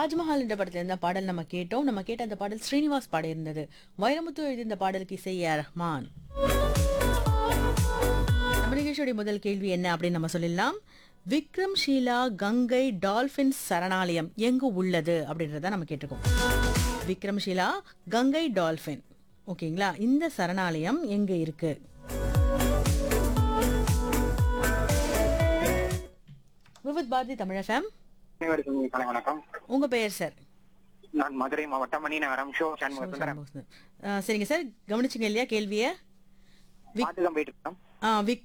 ராஜ்மஹால் என்ற படத்துல இருந்த பாடல் நம்ம கேட்டோம் நம்ம கேட்ட அந்த பாடல் ஸ்ரீனிவாஸ் பாடியிருந்தது வைரமுத்து எழுதிய இந்த பாடலுக்கு இசை ஏ ஆர் ரஹ்மான் நம்ம நிகழ்ச்சியுடைய முதல் கேள்வி என்ன அப்படின்னு நம்ம சொல்லிடலாம் விக்ரம் ஷீலா கங்கை டால்பின் சரணாலயம் எங்கு உள்ளது அப்படின்றத நம்ம கேட்டிருக்கோம் விக்ரம் ஷீலா கங்கை டால்பின் ஓகேங்களா இந்த சரணாலயம் எங்க இருக்கு விவித் பாரதி தமிழ் எஃப்எம் அனைவருக்கும் காலை வணக்கம் உங்க பெயர் சார் நான் மதுரை மாவட்டம் மணிநகரம் ஷோ சண்முக சுந்தரம் ஆ, சரிங்க சார் கவனிச்சுங்க இல்லையா கேள்வியை பாத்துதான் போயிட்டு இருக்கோம் ஆ, விக்